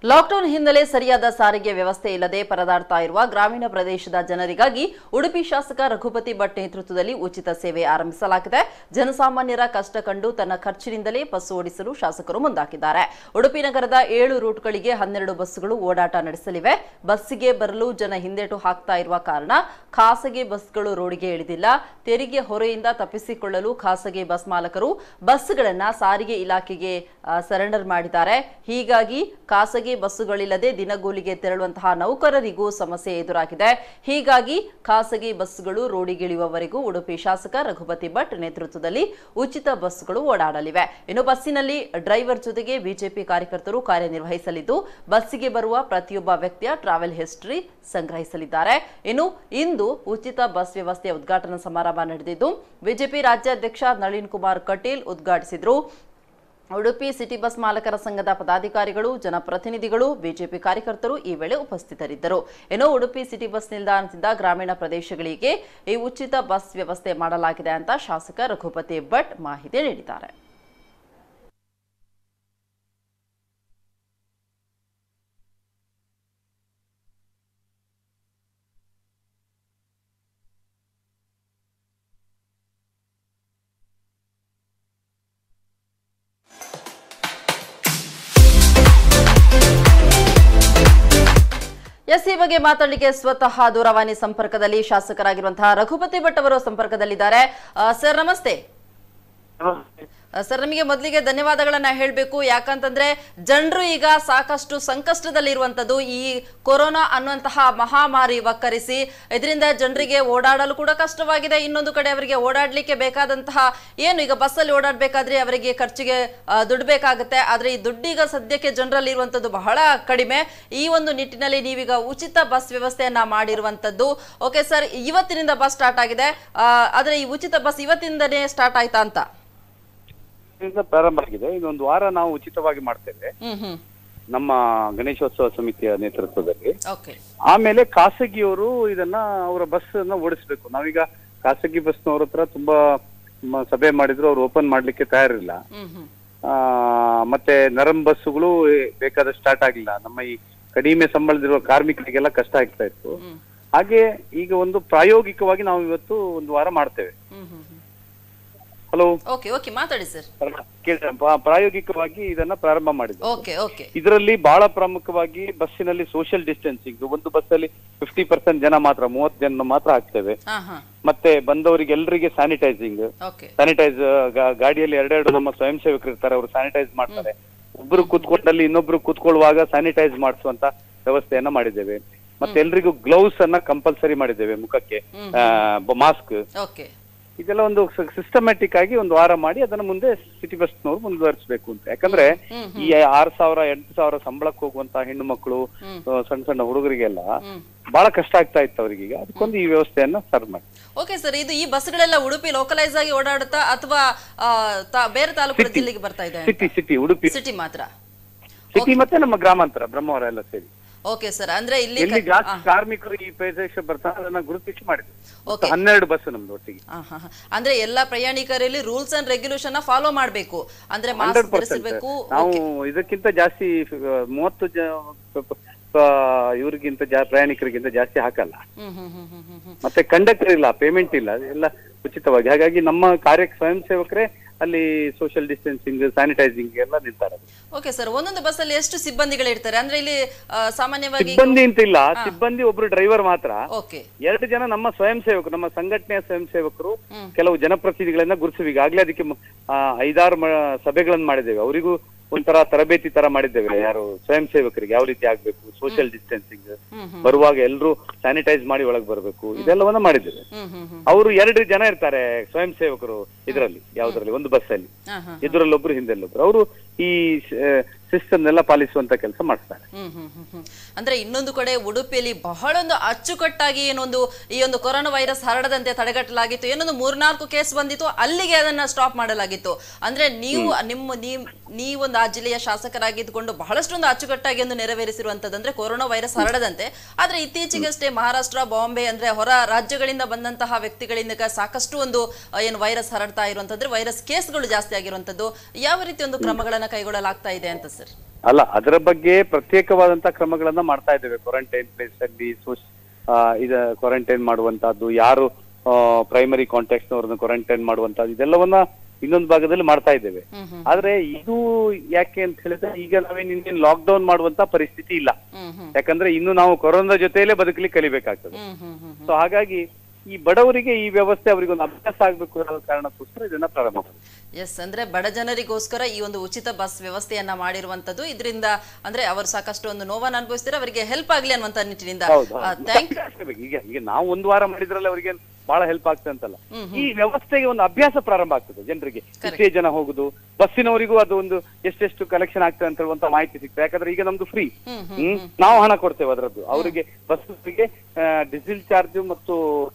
Lockdown ಹಿನ್ನೆಲೆ ಸರಿಯಾದ ಸಾರಿಗೆ ವ್ಯವಸ್ಥೆ ಇಲ್ಲದೆ ಪರದಾಡ್ತಾ ಇರುವ ಗ್ರಾಮೀಣ ಪ್ರದೇಶದ ಜನರಿಗಾಗಿ ಉಡುಪಿ ಶಾಸಕ ರಘುಪತಿ ಭಟ್ ನೇತೃತ್ವದಲ್ಲಿ ಉಚಿತ ಸೇವೆ ಆರಂಭಿಸಲಾಗಿದೆ ಜನಸಾಮಾನ್ಯರ ಕಷ್ಟ ಕಂಡು ತನ್ನ ಖರ್ಚಿನಿಂದಲೇ ಬಸ್ ಓಡಿಸಲು ಶಾಸಕರು ಮುಂದಾಗಿದ್ದಾರೆ ಉಡುಪಿ ನಗರದ ಏಳು ರೂಟ್ಗಳಿಗೆ ಹನ್ನೆರಡು ಬಸ್ಸುಗಳು ಓಡಾಟ ನಡೆಸಲಿವೆ ಬಸ್ಸಿಗೆ ಬರಲು ಜನ ಹಿಂದೇಟು ಹಾಕ್ತಾ ಇರುವ ಕಾರಣ ಖಾಸಗಿ ಬಸ್ಗಳು ರೋಡಿಗೆ ಇಳಿದಿಲ್ಲ ತೆರಿಗೆ ಹೊರೆಯಿಂದ ತಪ್ಪಿಸಿಕೊಳ್ಳಲು ಖಾಸಗಿ ಬಸ್ ಮಾಲಕರು ಬಸ್ಗಳನ್ನ ಸಾರಿಗೆ ಇಲಾಖೆಗೆ ಸರೆಂಡರ್ ಮಾಡಿದ್ದಾರೆ ಹೀಗಾಗಿ ಖಾಸಗಿ ಬಸ್ಸುಗಳಿಲ್ಲದೆ ದಿನಗೂಲಿಗೆ ತೆರಳುವಂತಹ ನೌಕರರಿಗೂ ಸಮಸ್ಯೆ ಎದುರಾಗಿದೆ ಹೀಗಾಗಿ ಖಾಸಗಿ ಬಸ್ಸುಗಳು ರೋಡಿಗಿಳಿಯುವವರೆಗೂ ಉಡುಪಿ ಶಾಸಕ ರಘುಪತಿ ಭಟ್ ನೇತೃತ್ವದಲ್ಲಿ ಉಚಿತ ಬಸ್ಸುಗಳು ಓಡಾಡಲಿವೆ ಇನ್ನು ಬಸ್ಸಿನಲ್ಲಿ ಡ್ರೈವರ್ ಜೊತೆಗೆ ಬಿಜೆಪಿ ಕಾರ್ಯಕರ್ತರು ಕಾರ್ಯನಿರ್ವಹಿಸಲಿದ್ದು ಬಸ್ಸಿಗೆ ಬರುವ ಪ್ರತಿಯೊಬ್ಬ ವ್ಯಕ್ತಿಯ ಟ್ರಾವೆಲ್ ಹಿಸ್ಟರಿ ಸಂಗ್ರಹಿಸಲಿದ್ದಾರೆ ಇನ್ನು ಇಂದು ಉಚಿತ ಬಸ್ ವ್ಯವಸ್ಥೆಯ ಉದ್ಘಾಟನಾ ಸಮಾರಂಭ ನಡೆದಿದ್ದು ಬಿಜೆಪಿ ರಾಜ್ಯಾಧ್ಯಕ್ಷ ನಳಿನ್ ಕುಮಾರ್ ಕಟೀಲ್ ಉದ್ಘಾಟಿಸಿದರು ಉಡುಪಿ ಸಿಟಿ ಬಸ್ ಮಾಲಕರ ಸಂಘದ ಪದಾಧಿಕಾರಿಗಳು ಜನಪ್ರತಿನಿಧಿಗಳು ಬಿಜೆಪಿ ಕಾರ್ಯಕರ್ತರು ಈ ವೇಳೆ ಉಪಸ್ಥಿತರಿದ್ದರು ಇನ್ನು ಉಡುಪಿ ಸಿಟಿ ಬಸ್ ನಿಲ್ದಾಣದಿಂದ ಗ್ರಾಮೀಣ ಪ್ರದೇಶಗಳಿಗೆ ಈ ಉಚಿತ ಬಸ್ ವ್ಯವಸ್ಥೆ ಮಾಡಲಾಗಿದೆ ಅಂತ ಶಾಸಕ ರಘುಪತಿ ಭಟ್ ಮಾಹಿತಿ ನೀಡಿದ್ದಾರೆ ಎಸ್ ಈ ಬಗ್ಗೆ ಮಾತಾಡಲಿಕ್ಕೆ ಸ್ವತಃ ದೂರವಾಣಿ ಸಂಪರ್ಕದಲ್ಲಿ ಶಾಸಕರಾಗಿರುವಂತಹ ರಘುಪತಿ ಭಟ್ ಅವರು ಸಂಪರ್ಕದಲ್ಲಿದ್ದಾರೆ ಆ, ಸರ್ ನಮಸ್ತೆ ಆ, ಸರ್ ನಮಗೆ ಮೊದಲಿಗೆ ಧನ್ಯವಾದಗಳನ್ನ ಹೇಳಬೇಕು ಯಾಕಂತಂದ್ರೆ ಜನರು ಈಗ ಸಾಕಷ್ಟು ಸಂಕಷ್ಟದಲ್ಲಿರುವಂತದ್ದು ಈ ಕೊರೋನಾ ಅನ್ನುವಂತಹ ಮಹಾಮಾರಿ ವಕ್ಕರಿಸಿ ಇದರಿಂದ ಜನರಿಗೆ ಓಡಾಡಲು ಕೂಡ ಕಷ್ಟವಾಗಿದೆ ಇನ್ನೊಂದು ಕಡೆ ಅವರಿಗೆ ಓಡಾಡ್ಲಿಕ್ಕೆ ಬೇಕಾದಂತಹ ಏನು ಈಗ ಬಸ್ಸಲ್ಲಿ ಓಡಾಡ್ಬೇಕಾದ್ರೆ ಅವರಿಗೆ ಖರ್ಚಿಗೆ ಆ, ದುಡ್ಡು ಬೇಕಾಗುತ್ತೆ ಆದ್ರೆ ಈ ದುಡ್ಡೀಗ ಸದ್ಯಕ್ಕೆ ಜನರಲ್ಲಿ ಇರುವಂತದ್ದು ಬಹಳ ಕಡಿಮೆ ಈ ಒಂದು ನಿಟ್ಟಿನಲ್ಲಿ ನೀವೀಗ ಉಚಿತ ಬಸ್ ವ್ಯವಸ್ಥೆಯನ್ನ ಮಾಡಿರುವಂತದ್ದು ಓಕೆ ಸರ್ ಇವತ್ತಿನಿಂದ ಬಸ್ ಸ್ಟಾರ್ಟ್ ಆಗಿದೆ ಆ, ಆದ್ರೆ ಈ ಉಚಿತ ಬಸ್ ಇವತ್ತಿಂದನೇ ಸ್ಟಾರ್ಟ್ ಆಯ್ತಾ ಅಂತ ಇದರಿಂದ ಪ್ರಾರಂಭ ಆಗಿದೆ ಇದೊಂದು ವಾರ ನಾವು ಉಚಿತವಾಗಿ ಮಾಡ್ತೇವೆ ಹ್ಮ್ ಹ್ಮ್ ನಮ್ಮ ಗಣೇಶೋತ್ಸವ ಸಮಿತಿಯ ನೇತೃತ್ವದಲ್ಲಿ ಓಕೆ ಆಮೇಲೆ ಖಾಸಗಿಯವರು ಇದನ್ನ ಅವರ ಬಸ್ ಅನ್ನ ಓಡಿಸ್ಬೇಕು ನಾವೀಗ ಖಾಸಗಿ ಬಸ್ನವ್ರ ಹತ್ರ ತುಂಬಾ ಮ- ಸಭೆ ಮಾಡಿದ್ರು ಅವ್ರು ಓಪನ್ ಮಾಡ್ಲಿಕ್ಕೆ ತಯಾರಿಲ್ಲ ಹ್ಮ್ ಹ್ಮ್ ಆ, ಮತ್ತೆ ನರಂ ಬಸ್ಸುಗಳು ಬೇಕಾದ ಸ್ಟಾರ್ಟ್ ಆಗಿಲ್ಲ ನಮ್ಮ ಈ ಕಡಿಮೆ ಸಂಬಳದಿರುವ ಕಾರ್ಮಿಕರಿಗೆಲ್ಲ ಕಷ್ಟ ಆಗ್ತಾ ಇತ್ತು ಹ್ಮ್ ಹಾಗೆ ಈಗ ಒಂದು ಪ್ರಾಯೋಗಿಕವಾಗಿ ನಾವು ಇವತ್ತು ಒಂದು ವಾರ ಮಾಡ್ತೇವೆ ಹ್ಮ್ ಹ್ಮ್ ಹ್ಮ್ ಹಲೋ ಓಕೆ ಓಕೆ ಮಾತಾಡಿ ಸರ್ ಪ್ರಾಯೋಗಿಕವಾಗಿ ಇದನ್ನ ಪ್ರಾರಂಭ ಮಾಡಿದ್ವಿ ಓಕೆ ಓಕೆ ಇದರಲ್ಲಿ ಬಹಳ ಪ್ರಮುಖವಾಗಿ ಬಸ್ಸಿನಲ್ಲಿ ಸೋಷಿಯಲ್ ಡಿಸ್ಟೆನ್ಸಿಂಗ್ ಒಂದು ಬಸ್ಸಲ್ಲಿ ಫಿಫ್ಟಿ ಪರ್ಸೆಂಟ್ ಜನ ಮಾತ್ರ ಮೂವತ್ತು ಜನ ಮಾತ್ರ ಹಾಕ್ತೇವೆ ಹಾ ಹಾ ಮತ್ತೆ ಬಂದವರಿಗೆ ಎಲ್ಲರಿಗೆ ಸ್ಯಾನಿಟೈಸಿಂಗ್ ಓಕೆ ಸ್ಯಾನಿಟೈಸ್ ಗಾಡಿಯಲ್ಲಿ ಎರಡೆರಡು ನಮ್ಮ ಸ್ವಯಂ ಸೇವಕರು ಇರ್ತಾರೆ ಅವರು ಸ್ಯಾನಿಟೈಸ್ ಮಾಡ್ತಾರೆ ಒಬ್ರು ಕೂತ್ಕೊಂಡಲ್ಲಿ ಇನ್ನೊಬ್ರು ಕೂತ್ಕೊಳ್ಳುವಾಗ ಸ್ಯಾನಿಟೈಸ್ ಮಾಡಿಸುವಂತ ವ್ಯವಸ್ಥೆಯನ್ನ ಮಾಡಿದ್ದೇವೆ ಮತ್ತೆ ಎಲ್ರಿಗೂ ಗ್ಲೌಸ್ ಅನ್ನ ಕಂಪಲ್ಸರಿ ಮಾಡಿದ್ದೇವೆ ಮುಖಕ್ಕೆ ಮಾಸ್ಕ್ ಓಕೆ ಇದೆಲ್ಲ ಒಂದು ಸಿಸ್ಟಮ್ಯಾಟಿಕ್ ಆಗಿ ಒಂದು ವಾರ ಮಾಡಿ ಅದನ್ನ ಮುಂದೆ ಸಿಟಿ ಬಸ್ನವರು ಮುಂದುವರಿಸಬೇಕು ಅಂತ ಯಾಕಂದ್ರೆ ಈ ಆರ್ ಸಾವಿರ ಎಂಟು ಸಾವಿರ ಸಂಬಳಕ್ಕೆ ಹೋಗುವಂತ ಹೆಣ್ಣು ಮಕ್ಕಳು ಆ, ಸಣ್ಣ ಸಣ್ಣ ಹುಡುಗರಿಗೆಲ್ಲ ಹ್ಮ್ ಬಹಳ ಕಷ್ಟ ಆಗ್ತಾ ಇತ್ತು ಅವರಿಗೆ ಈಗ ಅದಕ್ಕೊಂದು ಈ ವ್ಯವಸ್ಥೆಯನ್ನ ಸರ್ ಮಾಡಿ ಓಕೆ ಸರ್ ಇದು ಈ ಬಸ್ಗಳೆಲ್ಲ ಉಡುಪಿ ಲೋಕಲೈಸ್ ಆಗಿ ಓಡಾಡುತ್ತಾ ಅಥವಾ ಆ, ತಾ- ಬೇರೆ ತಾಲೂಕು ಜಿಲ್ಲೆಗೆ ಬರ್ತಾ ಇದೆ ಸಿಟಿ ಸಿಟಿ ಉಡುಪಿ ಸಿಟಿ ಮಾತ್ರ ಸಿಟಿ ಮತ್ತೆ ನಮ್ಮ ಗ್ರಾಮಾಂತರ ಬ್ರಹ್ಮವರ ಎಲ್ಲ ಸೇರಿ ಓಕೆ ಸರ್ ಅಂದ್ರೆ ಇಲ್ಲಿ ಎಲ್ಲಿ ಕ- ಜಾಸ್ತಿ ಕಾರ್ಮಿಕರು ಈ ಪ್ರದೇಶ ಬರ್ತಾರೆ ಅದನ್ನ ಗುರುತಿಸಿ ಮಾಡಿದ್ವಿ Okay. ಹನ್ನೆರಡು ಬಸ್ ನಮ್ದು ಒಟ್ಟಿಗೆ ಆ, ಹಾ, ಹಾ. ಅಂದ್ರೆ ಎಲ್ಲಾ ಪ್ರಯಾಣಿಕರಲ್ಲಿ ರೂಲ್ಸ್ ಅಂಡ್ ರೆಗ್ಯುಲೇಷನ್ ಫಾಲೋ ಮಾಡಬೇಕು ಅಂದ್ರೆ ಮಾಸ್ಕ್ ಹಂಡ್ರೆಡ್ ಪರ್ಸೆಂಟ್ ಧರಿಸಬೇಕು ನಾವು ಇದಕ್ಕಿಂತ ಜಾಸ್ತಿ ಆ, ಮೂವತ್ತು ಜ ಆ, ಇವ್ರಿಗಿಂತ ಜಾ ಪ್ರಯಾಣಿಕರಿಗಿಂತ ಜಾಸ್ತಿ ಹಾಕಲ್ಲ ಹ್ಮ್ ಹ್ಮ್ ಹ್ಮ್ ಹ್ಮ್ ಹ್ಮ್ ಹ್ಮ್ ಮತ್ತೆ ಕಂಡಕ್ಟರ್ ಇಲ್ಲ ಪೇಮೆಂಟ್ ಇಲ್ಲ ಎಲ್ಲ ಉಚಿತವಾಗಿ ಹಾಗಾಗಿ ನಮ್ಮ ಕಾರ್ಯ ಸ್ವಯಂ ಸೇವಕರೇ ಅಲ್ಲಿ ಸೋಷಿಯಲ್ ಡಿಸ್ಟೆನ್ಸಿಂಗ್ ಸ್ಯಾನಿಟೈಸಿಂಗ್ ಎಲ್ಲ ನಿಲ್ತಾರೆ ಓಕೆ ಸರ್ ಒಂದೊಂದು ಬಸ್ ಅಲ್ಲಿ ಎಷ್ಟು ಸಿಬ್ಬಂದಿಗಳಿರ್ತಾರೆ ಅಂದ್ರೆ ಇಲ್ಲಿ ಆ, ಸಾಮಾನ್ಯವಾಗಿ ಸಿಬ್ಬಂದಿ ಅಂತ ಇಲ್ಲ ಸಿಬ್ಬಂದಿ ಒಬ್ರು ಡ್ರೈವರ್ ಮಾತ್ರ ಓಕೆ ಎರಡು ಜನ ನಮ್ಮ ಸ್ವಯಂ ಸೇವಕರು ನಮ್ಮ ಸಂಘಟನೆಯ ಸ್ವಯಂ ಸೇವಕರು ಕೆಲವು ಜನಪ್ರತಿನಿಧಿಗಳನ್ನ ಗುರುತಿಸಿವಿ ಈಗಾಗಲೇ ಅದಕ್ಕೆ ಮ- ಆ, ಐದಾರು ಮ- ಸಭೆಗಳನ್ನ ಮಾಡಿದ್ದೇವೆ ಅವರಿಗೂ ಒಂಥರ ತರಬೇತಿ ತರ ಮಾಡಿದ್ದೇವೆ ಯಾರು ಸ್ವಯಂ ಸೇವಕರಿಗೆ ಯಾವ ರೀತಿ ಆಗ್ಬೇಕು ಸೋಷಿಯಲ್ ಡಿಸ್ಟೆನ್ಸಿಂಗ್ ಬರುವಾಗ ಎಲ್ಲರೂ ಸ್ಯಾನಿಟೈಸ್ ಮಾಡಿ ಒಳಗೆ ಬರಬೇಕು ಇದೆಲ್ಲವನ್ನ ಮಾಡಿದ್ದೇವೆ ಹ್ಮ್ ಹ್ಮ್ ಹ್ಮ್ ಅವರು ಎರಡು ಜನ ಇರ್ತಾರೆ ಸ್ವಯಂ ಸೇವಕರು ಇದರಲ್ಲಿ ಯಾವ್ದ್ರಲ್ಲಿ ಒಂದು ಬಸ್ ಅಲ್ಲಿ ಹಾ ಹಾ ಎದುರಲ್ಲೊಬ್ರು ಹಿಂದೆಲ್ಲೊಬ್ರು ಅವರು ಈ ಸಿಸ್ಟಮ್ ಎಲ್ಲ ಪಾಲಿಸುವಂತ ಕೆಲಸ ಮಾಡ್ತಾರೆ ಹ್ಮ್ ಹ್ಮ್ ಹ್ಮ್ ಹ್ಮ್. ಅಂದ್ರೆ ಇನ್ನೊಂದು ಕಡೆ ಉಡುಪಿಯಲ್ಲಿ ಬಹಳೊಂದು ಅಚ್ಚುಕಟ್ಟಾಗಿ ಏನೊಂದು ಈ ಒಂದು ಕೊರೋನಾ ವೈರಸ್ ಹರಡದಂತೆ ತಡೆಗಟ್ಟಲಾಗಿತ್ತು ಏನೊಂದು ಮೂರ್ನಾಲ್ಕು ಕೇಸ್ ಬಂದಿತ್ತು ಅಲ್ಲಿಗೆ ಅದನ್ನ ಸ್ಟಾಪ್ ಮಾಡಲಾಗಿತ್ತು ಅಂದ್ರೆ ನೀವು ನಿಮ್ಮ ನೀವ್ ನೀವೊಂದು ಆ ಜಿಲ್ಲೆಯ ಶಾಸಕರಾಗಿದ್ದುಕೊಂಡು ಬಹಳಷ್ಟೊಂದು ಅಚ್ಚುಕಟ್ಟಾಗಿ ಒಂದು ನೆರವೇರಿಸಿರುವಂತದ್ದು ಅಂದ್ರೆ ಕೊರೋನಾ ವೈರಸ್ ಹರಡದಂತೆ ಆದ್ರೆ ಇತ್ತೀಚೆಗಷ್ಟೇ ಮಹಾರಾಷ್ಟ್ರ ಬಾಂಬೆ ಅಂದ್ರೆ ಹೊರ ರಾಜ್ಯಗಳಿಂದ ಬಂದಂತಹ ವ್ಯಕ್ತಿಗಳಿಂದ ಕ- ಸಾಕಷ್ಟು ಒಂದು ಆ, ಏನು ವೈರಸ್ ಹರಡ್ತಾ ಇರುವಂತಂದ್ರೆ ವೈರಸ್ ಕೇಸ್ಗಳು ಜಾಸ್ತಿ ಆಗಿರುವಂತದ್ದು ಯಾವ ರೀತಿ ಒಂದು ಕ್ರಮಗಳನ್ನ ಕೈಗೊಳ್ಳಲಾಗ್ತಾ ಇದೆ ಅಂತ ಸರ್ ಅಲ್ಲ ಅದರ ಬಗ್ಗೆ ಪ್ರತ್ಯೇಕವಾದಂತ ಕ್ರಮಗಳನ್ನ ಮಾಡ್ತಾ ಇದ್ದೇವೆ ಕ್ವಾರಂಟೈನ್ ಪ್ಲೇಸ್ ಅಲ್ಲಿ ಸೋಶ್ ಇದ ಕ್ವಾರಂಟೈನ್ ಮಾಡುವಂತಹದ್ದು ಯಾರು ಪ್ರೈಮರಿ ಕಾಂಟ್ಯಾಕ್ಟ್ ನವರನ್ನ ಕ್ವಾರಂಟೈನ್ ಮಾಡುವಂತಹದ್ದು ಇದೆಲ್ಲವನ್ನ ಇನ್ನೊಂದು ಭಾಗದಲ್ಲಿ ಮಾಡ್ತಾ ಇದ್ದೇವೆ ಹ್ಮ್ ಹ್ಮ್ ಆದ್ರೆ ಇದು ಯಾಕೆ ಅಂತ ಹೇಳಿದ್ರೆ ಈಗ ನಾವೇನ್ ಇನ್ನೇನು ಲಾಕ್ ಡೌನ್ ಮಾಡುವಂತ ಪರಿಸ್ಥಿತಿ ಇಲ್ಲ ಹ್ಮ್ ಹ್ಮ್ ಯಾಕಂದ್ರೆ ಇನ್ನು ನಾವು ಕೊರೋನಾ ಜೊತೆಯಲ್ಲೇ ಬದುಕಲಿಕ್ಕೆ ಕಲಿಬೇಕಾಗ್ತದೆ ಹ್ಮ್ ಹ್ಮ್ ಹ್ಮ್ ಸೊ ಹಾಗಾಗಿ ಈ ಬಡವರಿಗೆ ಈ ವ್ಯವಸ್ಥೆ ಅವರಿಗೆ ಒಂದು ಅಭ್ಯಾಸ ಆಗ್ಬೇಕು ಅನ್ನೋ ಕಾರಣಕ್ಕೋಸ್ಕರ ಇದನ್ನ ಪ್ರಾರಂಭ ಮಾಡಿದ್ವಿ ಎಸ್ ಅಂದ್ರೆ ಬಡ ಜನರಿಗೋಸ್ಕರ ಈ ಒಂದು ಉಚಿತ ಬಸ್ ವ್ಯವಸ್ಥೆಯನ್ನ ಮಾಡಿರುವಂತದ್ದು ಇದರಿಂದ ಅಂದ್ರೆ ಅವರು ಸಾಕಷ್ಟು ಒಂದು ನೋವನ್ನು ಅನುಭವಿಸ್ತಾರೆ ಅವರಿಗೆ ಹೆಲ್ಪ್ ಆಗ್ಲಿ ಅನ್ನುವಂತ ನಿಟ್ಟಿನಿಂದ ಹೌದು ಥ್ಯಾಂಕ್ ಆಗ್ಬೇಕು. ಈಗ ಈಗ ನಾವು ಒಂದು ವಾರ ಮಾಡಿದ್ರಲ್ಲಿ ಅವರಿಗೆ ಬಹಳ ಹೆಲ್ಪ್ ಆಗ್ತದೆ ಅಂತಲ್ಲ ಹ್ಮ್, ಈ ವ್ಯವಸ್ಥೆಗೆ ಒಂದು ಅಭ್ಯಾಸ ಪ್ರಾರಂಭ ಆಗ್ತದೆ ಜನರಿಗೆ ಇಷ್ಟೇ ಜನ ಹೋಗುದು ಬಸ್ಸಿನವರಿಗೂ ಅದು ಒಂದು ಎಷ್ಟೆಷ್ಟು ಕಲೆಕ್ಷನ್ ಆಗ್ತದೆ ಅಂತ ಹೇಳುವಂತ ಮಾಹಿತಿ ಸಿಗ್ತದೆ ಯಾಕಂದ್ರೆ ಈಗ ನಮ್ದು ಫ್ರೀ ಹ್ಮ್ ಹ್ಮ್ ನಾವು ಹಣ ಕೊಡ್ತೇವೆ ಅದರದ್ದು ಅವರಿಗೆ ಬಸ್ಸಿಗೆ ಡೀಸೆಲ್ ಚಾರ್ಜ್ ಮತ್ತು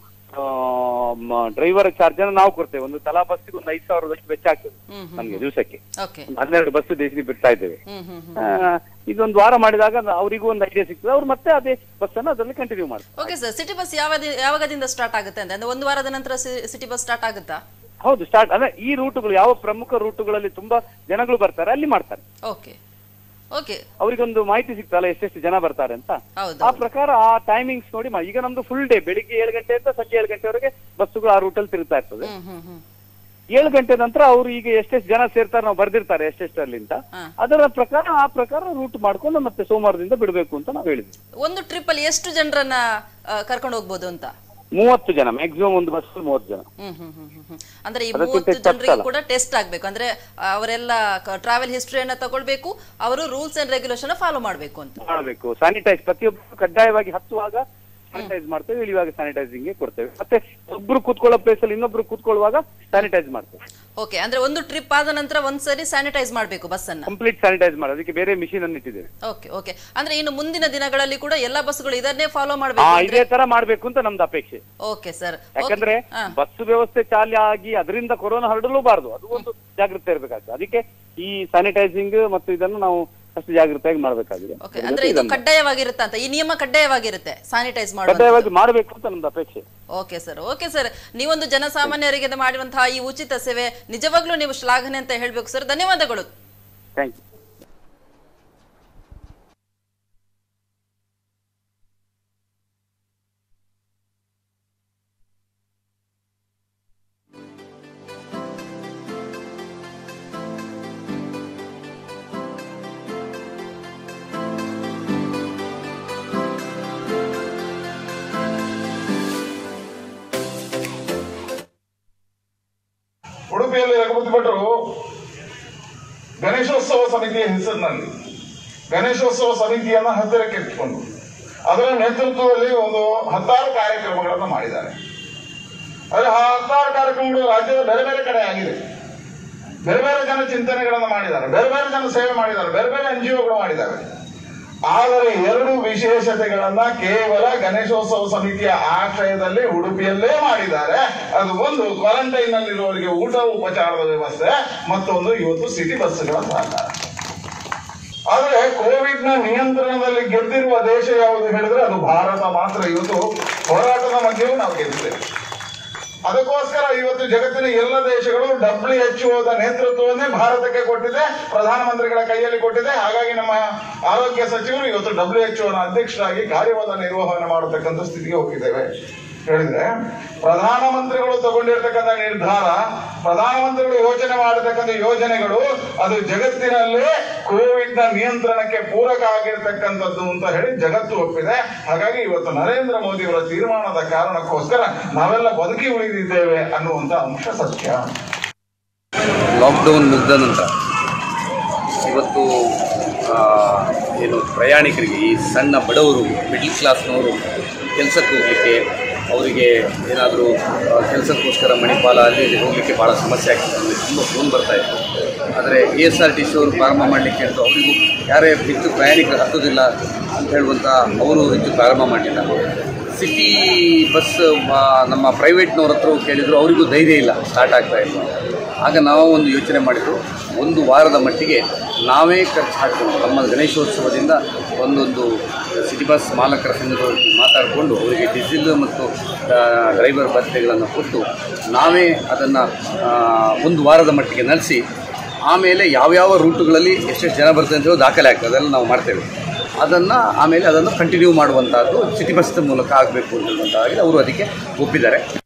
ಡ್ರೈವರ್ ಚಾರ್ಜ್ ಅನ್ನು ನಾವು ಕೊಡ್ತೇವೆ ಒಂದು ತಲಾ ಬಸ್ಸಿಗೆ ಒಂದು ಐದು ಸಾವಿರದಷ್ಟು ವೆಚ್ಚ ಆಗ್ತದೆ ಹ್ಮ್ ನಮ್ಗೆ ದಿವಸಕ್ಕೆ ಓಕೆ ಒಂದು ಹನ್ನೆರಡು ಬಸ್ ದೇಶದಲ್ಲಿ ಬಿಡ್ತಾ ಇದ್ದೇವೆ ಹ್ಮ್ ಹ್ಮ್ ಹ್ಮ್ ಆ, ಇದೊಂದು ವಾರ ಮಾಡಿದಾಗ ಅವರಿಗೂ ಒಂದು ಐಡಿಯಾ ಸಿಗ್ತದೆ ಅವ್ರು ಮತ್ತೆ ಅದೇ ಬಸ್ ಅನ್ನು ಅದರಲ್ಲಿ ಕಂಟಿನ್ಯೂ ಮಾಡ್ತಾರೆ ಓಕೆ ಸರ್ ಸಿಟಿ ಬಸ್ ಯಾವ ಯಾವಾಗದಿಂದ ಸ್ಟಾರ್ಟ್ ಆಗುತ್ತೆ ಅಂತ ಅಂದ್ರೆ ಒಂದು ವಾರದ ನಂತರ ಸಿಟಿ ಬಸ್ ಸ್ಟಾರ್ಟ್ ಆಗುತ್ತಾ ಹೌದು ಸ್ಟಾರ್ಟ್ ಅಂದ್ರೆ ಈ ರೂಟುಗಳು ಯಾವ ಪ್ರಮುಖ ರೂಟುಗಳಲ್ಲಿ ತುಂಬಾ ಜನಗಳು ಬರ್ತಾರೆ ಅಲ್ಲಿ ಮಾಡ್ತಾರೆ ಓಕೆ ಓಕೆ ಅವರಿಗೊಂದು ಮಾಹಿತಿ ಸಿಗ್ತಲ್ಲ ಎಷ್ಟೆಷ್ಟು ಜನ ಬರ್ತಾರೆ ಅಂತ ಹೌದು ಆ ಪ್ರಕಾರ ಆ ಟೈಮಿಂಗ್ಸ್ ನೋಡಿ ಮಾ- ಈಗ ನಮ್ದು ಫುಲ್ ಡೇ ಬೆಳಿಗ್ಗೆ ಏಳು ಗಂಟೆಯಿಂದ ಸಂಜೆ ಏಳು ಗಂಟೆವರೆಗೆ ಬಸ್ಸುಗಳು ಆ ರೂಟಲ್ಲಿ ತಿರುಗ್ತಾ ಇರ್ತದೆ ಹ್ಮ್ ಹ್ಮ್ ಹ್ಮ್ ಏಳು ಗಂಟೆ ನಂತರ ಅವರು ಈಗ ಎಷ್ಟೆಷ್ಟು ಜನ ಸೇರ್ತಾರೆ ನಾವು ಬರ್ದಿರ್ತಾರೆ ಎಷ್ಟೆಷ್ಟು ಅಲ್ಲಿ ಅಂತ ಹಾ. ಅದರ ಪ್ರಕಾರ ಆ ಪ್ರಕಾರ ರೂಟ್ ಮಾಡ್ಕೊಂಡು ಮತ್ತೆ ಸೋಮವಾರದಿಂದ ಬಿಡಬೇಕು ಅಂತ ನಾವು ಹೇಳಿದ್ವಿ ಒಂದು ಟ್ರಿಪ್ ಅಲ್ಲಿ ಎಷ್ಟು ಜನರನ್ನ ಕರ್ಕೊಂಡು ಹೋಗ್ಬೋದು ಅಂತ ಮೂವತ್ತು ಜನ ಮ್ಯಾಕ್ಸಿಮಮ್ ಒಂದು ಬಸ್ ಮೂವತ್ತು ಜನ ಹ್ಮ್ ಹ್ಮ್ ಹ್ಮ್ ಹ್ಮ್ ಹ್ಮ್. ಅಂದ್ರೆ ಈ ಅದಕ್ಕಿಂತ ಮೂವತ್ತು ಹೆಚ್ಚು ಜನರಿಗೆ ಆಗ್ತಲ್ಲ. ಕೂಡ ಟೆಸ್ಟ್ ಆಗ್ಬೇಕು ಅಂದ್ರೆ ಆ, ಅವರೆಲ್ಲ ಟ್ರಾವೆಲ್ ಹಿಸ್ಟ್ರಿಯನ್ನ ತಗೊಳ್ಬೇಕು ಅವರು ರೂಲ್ಸ್ ಅಂಡ್ ರೆಗ್ಯುಲೇಷನ್ ಫಾಲೋ ಮಾಡ್ಬೇಕು ಅಂತ ಮಾಡಬೇಕು ಸ್ಯಾನಿಟೈಸ್ ಪ್ರತಿಯೊಬ್ಬರು ಕಡ್ಡಾಯವಾಗಿ ಹತ್ತುವಾಗ ಸ್ಯಾನಿಟೈಸ್ ಮಾಡ್ತೇವೆ ಇಳಿಯುವಾಗ ಸ್ಯಾನಿಟೈಸಿಂಗ್ ಕೊಡ್ತೇವೆ ಮತ್ತೆ ಒಬ್ರು ಕೂತ್ಕೊಳ್ಳೋ ಪ್ಲೇಸ್ ಅಲ್ಲಿ ಇನ್ನೊಬ್ರು ಕೂತ್ಕೊಳ್ಳುವಾಗ ಸ್ಯಾನಿಟೈಸ್ ಮಾಡ್ತೇವೆ ಓಕೆ ಅಂದ್ರೆ ಒಂದು ಟ್ರಿಪ್ ಆದ ನಂತರ ಒಂದ್ಸರಿ ಸ್ಯಾನಿಟೈಸ್ ಮಾಡ್ಬೇಕು ಬಸ್ ಅನ್ನ ಕಂಪ್ಲೀಟ್ ಸ್ಯಾನಿಟೈಸ್ ಮಾಡೋದು ಅದಕ್ಕೆ ಬೇರೆ ಮಿಷಿನ್ ಅನ್ನು ಇಟ್ಟಿದ್ದೇವೆ ಓಕೆ ಓಕೆ ಅಂದ್ರೆ ಇನ್ನು ಮುಂದಿನ ದಿನಗಳಲ್ಲಿ ಕೂಡ ಎಲ್ಲಾ ಬಸ್ಗಳು ಇದನ್ನೇ ಫಾಲೋ ಆ ಮಾಡ್ಬೇಕು ಇದೇ ತರ ಮಾಡ್ಬೇಕು ಅಂತ ನಮ್ದು ಅಪೇಕ್ಷೆ ಓಕೆ ಸರ್ ಯಾಕಂದ್ರೆ ಬಸ್ ವ್ಯವಸ್ಥೆ ಚಾಲ್ಯ ಆಗಿ ಅದರಿಂದ ಕೊರೋನಾ ಹರಡಲೂಬಾರದು ಅದು ಒಂದು ಜಾಗೃತಿ ಇರಬೇಕಾಗ್ತದೆ ಅದಕ್ಕೆ ಈ ಸ್ಯಾನಿಟೈಸಿಂಗ್ ಮತ್ತು ಇದನ್ನು ನಾವು ಅಷ್ಟು ಜಾಗೃತಿಯಾಗಿ ಮಾಡಬೇಕಾಗಿದೆ ಓಕೆ ಅಂದ್ರೆ ಇದು ಕಡ್ಡಾಯವಾಗಿರುತ್ತೆ ಅಂತ ಈ ನಿಯಮ ಕಡ್ಡಾಯವಾಗಿರುತ್ತೆ ಸ್ಯಾನಿಟೈಸ್ ಮಾಡೋದು ಕಡ್ಡಾಯವಾಗಿ ಮಾಡಬೇಕು ಅಂತ ನಮ್ದು ಅಪೇಕ್ಷೆ ಓಕೆ ಸರ್ ಓಕೆ ಸರ್ ನೀವೊಂದು ಜನಸಾಮಾನ್ಯರಿಗೆ ಮಾಡಿರುವಂತಹ ಈ ಉಚಿತ ಸೇವೆ ನಿಜವಾಗ್ಲೂ ನೀವು ಶ್ಲಾಘನೆ ಅಂತ ಹೇಳ್ಬೇಕು ಸರ್ ಧನ್ಯವಾದಗಳು ಥ್ಯಾಂಕ್ ಯು ಉಡುಪಿಯಲ್ಲಿ ರಘುಪತಿ ಭಟ್ರು ಗಣೇಶೋತ್ಸವ ಸಮಿತಿಯ ಹೆಸರಿನಲ್ಲಿ ಗಣೇಶೋತ್ಸವ ಸಮಿತಿಯನ್ನ ಹತ್ತಿರಕ್ಕೆ ಇಟ್ಕೊಂಡು ಅದರ ನೇತೃತ್ವದಲ್ಲಿ ಒಂದು ಹತ್ತಾರು ಕಾರ್ಯಕ್ರಮಗಳನ್ನು ಮಾಡಿದ್ದಾರೆ ಆದರೆ ಆ ಹತ್ತಾರು ಕಾರ್ಯಕ್ರಮಗಳು ರಾಜ್ಯದ ಬೇರೆ ಬೇರೆ ಕಡೆ ಆಗಿದೆ ಬೇರೆ ಬೇರೆ ಜನ ಚಿಂತನೆಗಳನ್ನು ಮಾಡಿದ್ದಾರೆ ಬೇರೆ ಬೇರೆ ಜನ ಸೇವೆ ಮಾಡಿದ್ದಾರೆ ಬೇರೆ ಬೇರೆ ಎನ್ ಜಿ ಒಗಳು ಮಾಡಿದ್ದಾರೆ ಆದರೆ ಎರಡು ವಿಶೇಷತೆಗಳನ್ನ ಕೇವಲ ಗಣೇಶೋತ್ಸವ ಸಮಿತಿಯ ಆಶ್ರಯದಲ್ಲಿ ಉಡುಪಿಯಲ್ಲೇ ಮಾಡಿದ್ದಾರೆ ಅದು ಒಂದು ಕ್ವಾರಂಟೈನ್ ನಲ್ಲಿರುವವರಿಗೆ ಊಟ ಉಪಚಾರದ ವ್ಯವಸ್ಥೆ ಮತ್ತೊಂದು ಇವತ್ತು ಸಿಟಿ ಬಸ್ಗಳ ಸಹಕಾರ ಆದರೆ ಕೋವಿಡ್ ನ ನಿಯಂತ್ರಣದಲ್ಲಿ ಗೆದ್ದಿರುವ ದೇಶ ಯಾವುದು ಹೇಳಿದ್ರೆ ಅದು ಭಾರತ ಮಾತ್ರ ಇವತ್ತು ಹೋರಾಟದ ಮಧ್ಯೆಯೂ ನಾವು ಗೆದ್ದಿದ್ದೇವೆ ಅದಕ್ಕೋಸ್ಕರ ಇವತ್ತು ಜಗತ್ತಿನ ಎಲ್ಲ ದೇಶಗಳು ಡಬ್ಲ್ಯೂ ಎಚ್ ದ ನೇತೃತ್ವವನ್ನೇ ಭಾರತಕ್ಕೆ ಕೊಟ್ಟಿದೆ ಪ್ರಧಾನಮಂತ್ರಿಗಳ ಕೈಯಲ್ಲಿ ಕೊಟ್ಟಿದೆ ಹಾಗಾಗಿ ನಮ್ಮ ಆರೋಗ್ಯ ಸಚಿವರು ಇವತ್ತು ಡಬ್ಲ್ಯೂ ಎಚ್ ನ ಅಧ್ಯಕ್ಷರಾಗಿ ಕಾರ್ಯವಾದ ನಿರ್ವಹಣೆ ಮಾಡತಕ್ಕಂಥ ಸ್ಥಿತಿಗೆ ಹೋಗಿದ್ದೇವೆ ಹೇಳಿದ್ರೆ ಪ್ರಧಾನಮಂತ್ರಿಗಳು ತಗೊಂಡಿರ್ತಕ್ಕಂಥ ನಿರ್ಧಾರ ಪ್ರಧಾನಮಂತ್ರಿಗಳು ಯೋಚನೆ ಮಾಡತಕ್ಕಂಥ ಯೋಜನೆಗಳು ಅದು ಜಗತ್ತಿನಲ್ಲೇ ಕೋವಿಡ್ ನ ನಿಯಂತ್ರಣಕ್ಕೆ ಪೂರಕ ಆಗಿರ್ತಕ್ಕಂಥದ್ದು ಅಂತ ಹೇಳಿ ಜಗತ್ತು ಒಪ್ಪಿದೆ ಹಾಗಾಗಿ ಇವತ್ತು ನರೇಂದ್ರ ಮೋದಿಯವರ ತೀರ್ಮಾನದ ಕಾರಣಕ್ಕೋಸ್ಕರ ನಾವೆಲ್ಲ ಬದುಕಿ ಉಳಿದಿದ್ದೇವೆ ಅನ್ನುವಂತ ಅಂಶ ಸತ್ಯ ಲಾಕ್ಡೌನ್ ಮುಗ್ದ ನಂತರ ಇವತ್ತು ಆ, ಏನು ಪ್ರಯಾಣಿಕರಿಗೆ ಈ ಸಣ್ಣ ಬಡವರು ಮಿಡ್ಲ್ ಕ್ಲಾಸ್ನವರು ಕೆಲಸಕ್ಕೆ ಹೋಗಲಿಕ್ಕೆ ಅವರಿಗೆ ಏನಾದರೂ ಕೆಲಸಕ್ಕೋಸ್ಕರ ಮಣಿಪಾಲ ಅಲ್ಲಿ ಇಲ್ಲಿ ಹೋಗಲಿಕ್ಕೆ ಭಾಳ ಸಮಸ್ಯೆ ಆಗ್ತದೆ ಅಂದರೆ ತುಂಬ ಫೋನ್ ಬರ್ತಾ ಇತ್ತು ಆದರೆ A S R T C ಅವರು ಪ್ರಾರಂಭ ಮಾಡಲಿಕ್ಕೆ ಅಂತ ಅವರಿಗೂ ಯಾರೇ ಹೆಚ್ಚು ಪ್ರಯಾಣಿಕರು ಹತ್ತೋದಿಲ್ಲ ಅಂತ ಹೇಳುವಂಥ ಅವರು ಹೆಚ್ಚು ಪ್ರಾರಂಭ ಮಾಡಲಿಲ್ಲ ಸಿಟಿ ಬಸ್ ಆ, ನಮ್ಮ ಪ್ರೈವೇಟ್ನವ್ರ ಹತ್ರ ಕೇಳಿದ್ರು ಅವರಿಗೂ ಧೈರ್ಯ ಇಲ್ಲ ಸ್ಟಾರ್ಟ್ ಆಗ್ತಾ ಇಲ್ಲ ಆಗ ನಾವು ಒಂದು ಯೋಚನೆ ಮಾಡಿದ್ರು ಒಂದು ವಾರದ ಮಟ್ಟಿಗೆ ನಾವೇ ಖರ್ಚು ಹಾಕಿಕೊಂಡು ನಮ್ಮ ಗಣೇಶೋತ್ಸವದಿಂದ ಒಂದೊಂದು ಸಿಟಿ ಬಸ್ ಮಾಲಕರ ಸಂಘದವರು ಮಾತಾಡಿಕೊಂಡು ಅವರಿಗೆ ಡೀಸೆಲ್ ಮತ್ತು ಆ, ಡ್ರೈವರ್ ಭತ್ಯೆಗಳನ್ನು ಕೊಟ್ಟು ನಾವೇ ಅದನ್ನು ಒಂದು ವಾರದ ಮಟ್ಟಿಗೆ ನಡೆಸಿ ಆಮೇಲೆ ಯಾವ್ಯಾವ ರೂಟುಗಳಲ್ಲಿ ಎಷ್ಟೆಷ್ಟು ಜನ ಬರ್ತದೆ ಅಂತ ಹೇಳಿ ದಾಖಲೆ ಆಗ್ತದೆ ಅದೆಲ್ಲ ನಾವು ಮಾಡ್ತೇವೆ ಅದನ್ನು ಆಮೇಲೆ ಅದನ್ನು ಕಂಟಿನ್ಯೂ ಮಾಡುವಂಥದ್ದು ಸಿಟಿ ಬಸ್ ಮೂಲಕ ಆಗಬೇಕು ಅಂತ ಹೇಳುವಂತಾಗಿ ಅವರು ಅದಕ್ಕೆ ಒಪ್ಪಿದ್ದಾರೆ